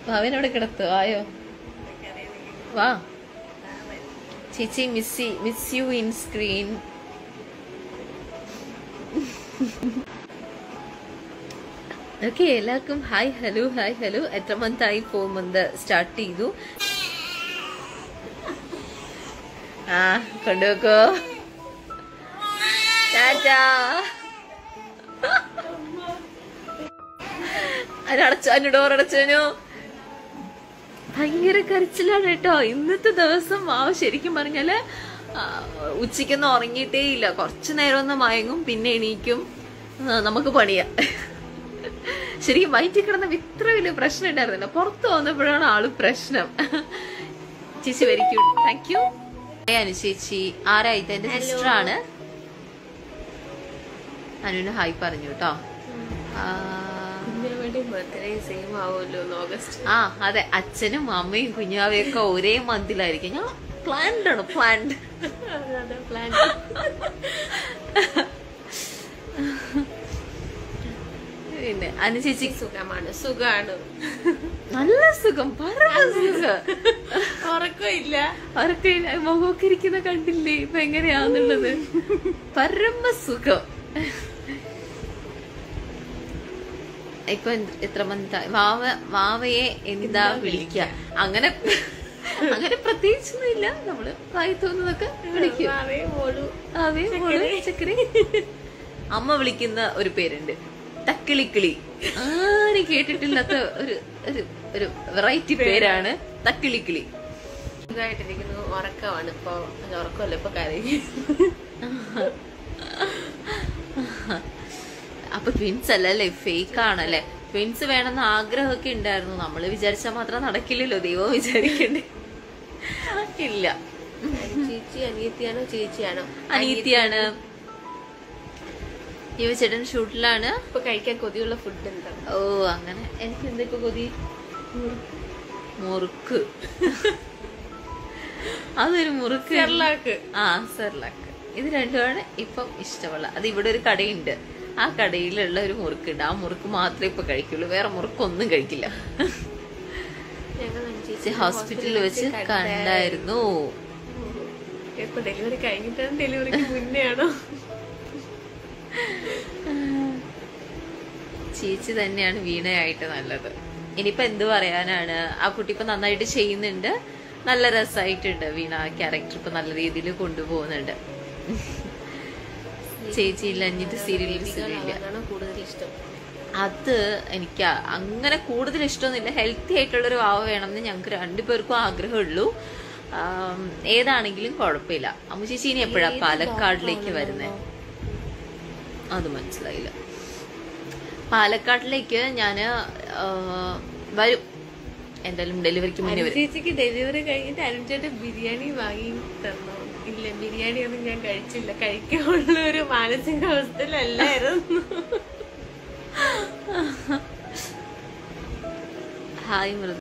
ഭാവനോട് കിടത്തു ആയോ വാ ചേച്ചി miss miss you in screen okay എല്ലാവർക്കും ഹായ് ഹലോ ഹായ് ഹലോ എത്ര മന്തായി ഫോർ മന്ത് സ്റ്റാർട്ട് ചെയ്തു ആ കൊണ്ടുവെക്കോ ടാറ്റാ അതിനടച്ചു അതിന് ഡോർ അടച്ചനു ഭയങ്കര കരച്ചിലാണ് കേട്ടോ ഇന്നത്തെ ദിവസം ആ ശരിക്കും പറഞ്ഞാല് ആ, ഉച്ചയ്ക്കൊന്നും ഉറങ്ങിയിട്ടേ ഇല്ല കുറച്ചു നേരം ഒന്ന് മയങ്ങും പിന്നെ എണീക്കും ആ, നമുക്ക് പണിയാ ശരിക്കും വയറ്റിൽ കിടന്ന ഇത്ര വലിയ പ്രശ്നം ഉണ്ടായിരുന്നില്ല പുറത്ത് വന്നപ്പോഴാണ് ആള് പ്രശ്നം ചേച്ചി very cute thank you Anu ചേച്ചി ആരാ ഇത് എന്റെ സിസ്റ്റർ ആണ് അനുവിന് ഹായ് പറഞ്ഞു കേട്ടോ ആ, ബർത്ത്ഡേ സെയിം ആവുമല്ലോ ഓഗസ്റ്റ് ആ അതെ അച്ഛനും അമ്മയും കുഞ്ഞാവയും ഒക്കെ ഒരേ മന്തിലായിരിക്കും ഞാൻ പ്ലാൻഡ് ആണ് പ്ലാൻഡ് അതെ പ്ലാൻ പിന്നെ അനു ചേച്ചി സുഖമാണ് സുഖമാണ് നല്ല സുഖം പരമ സുഖം ഉറക്കമില്ല അവരൊക്കെ മുഖമൊക്കെ ഇരിക്കുന്ന കണ്ടില്ലേ ഇപ്പൊ എങ്ങനെയാന്നുള്ളത് പരമ സുഖം ഇപ്പൊ എന്ത്- എത്ര മന്ത് വാവ വാവയെ എന്താ വിളിക്ക അങ്ങനെ അങ്ങനെ പ്രത്യേകിച്ചൊന്നും ഇല്ല നമ്മള് വായി തോന്നുന്നതൊക്കെ വിളിക്കും മാവേ മോളു അവേ മോള് ചക്കരെ അമ്മ വിളിക്കുന്ന ഒരു പേരുണ്ട് തക്കിളിക്കിളി ആരും കേട്ടിട്ടില്ലാത്ത ഒരു ഒരു ഒരു വെറൈറ്റി പേരാണ് തക്കിളിക്കിളി സുഖമായിട്ടിരിക്കുന്നു ഉറക്കമാണ് ഇപ്പൊ അല്ല, ഉറക്കമല്ല ഇപ്പൊ കരയും അപ്പൊ ട്വിൻസ് അല്ലല്ലേ ഫേക്ക് ആണല്ലേ ട്വിൻസ് വേണമെന്ന് ആഗ്രഹമൊക്കെ ഉണ്ടായിരുന്നു നമ്മള് വിചാരിച്ചാൽ മാത്രം നടക്കില്ലല്ലോ ദൈവം വിചാരിക്കണ്ടേ ഇല്ല ചേച്ചി അനിയത്തിയാണോ ചേച്ചിയാണോ അനീതിയാണ് യുവചേട്ടൻ ഷൂട്ടിലാണ് ഇപ്പൊ കഴിക്കാൻ കൊതിയുള്ള ഫുഡ് എന്താ ഓ അങ്ങനെ എനിക്ക് എന്താ ഇപ്പൊ കൊതി മുറുക്ക് അതൊരു മുറുക്ക് സെർലാക്ക് ആ സെർലാക്ക് ഇത് രണ്ടുമാണ് ഇപ്പം ഇഷ്ടമുള്ള അത് ഇവിടെ ഒരു കടയുണ്ട് ആ കടയിലുള്ള ഒരു മുറുക്കുണ്ട് ആ മുറുക്ക് മാത്രമേ ഇപ്പൊ കഴിക്കുള്ളൂ വേറെ മുറുക്കൊന്നും കഴിക്കില്ല ഞങ്ങൾ ചേച്ചി ഹോസ്പിറ്റലിൽ വെച്ച് കണ്ടായിരുന്നു ഇപ്പൊ ഡെലിവറി കഴിഞ്ഞിട്ടാണ് ഡെലിവറിക്ക് മുന്നേ ആണോ ചേച്ചി തന്നെയാണ് വീണയായിട്ട് നല്ലത് ഇനിയിപ്പോ എന്ത് പറയാനാണ് ആ കുട്ടി ഇപ്പൊ നന്നായിട്ട് ചെയ്യുന്നുണ്ട് നല്ല രസമായിട്ടുണ്ട് വീണ ക്യാരക്ടർ ഇപ്പൊ നല്ല രീതിയിൽ കൊണ്ടുപോകുന്നുണ്ട് ചേച്ചി ഇല്ല എന്നിട്ട് സീരിയലിൽ സുഖമില്ല അതാണ് കൂടുതൽ ഇഷ്ടം അത് എനിക്ക് അങ്ങനെ കൂടുതൽ ഇഷ്ടമൊന്നുമില്ല ഹെൽത്തി ആയിട്ടുള്ള ഒരു വാവ വേണമെന്ന് ഞങ്ങൾക്ക് രണ്ടുപേർക്കും ആഗ്രഹമുള്ളൂ ആം, ഏതാണെങ്കിലും കുഴപ്പമില്ല അമ്മു ചേച്ചി ഇനി എപ്പോഴാ പാലക്കാടിലേക്ക് വരുന്നത് അത് മനസ്സിലായില്ല പാലക്കാട്ടിലേക്ക് ഞാന് ആ, വരും എന്തായാലും ഡെലിവറിക്ക് മുന്നേ വരും ചേച്ചിക്ക് ഡെലിവറി കഴിഞ്ഞിട്ട് അരുൺചേട്ടൻ ബിരിയാണി വാങ്ങി തന്നോ ഇല്ല ബിരിയാണി ഒന്നും ഞാൻ കഴിച്ചില്ല കഴിക്കാനുള്ള ഒരു മാനസികാവസ്ഥയിലല്ലായിരുന്നു ഹായ് മൃദു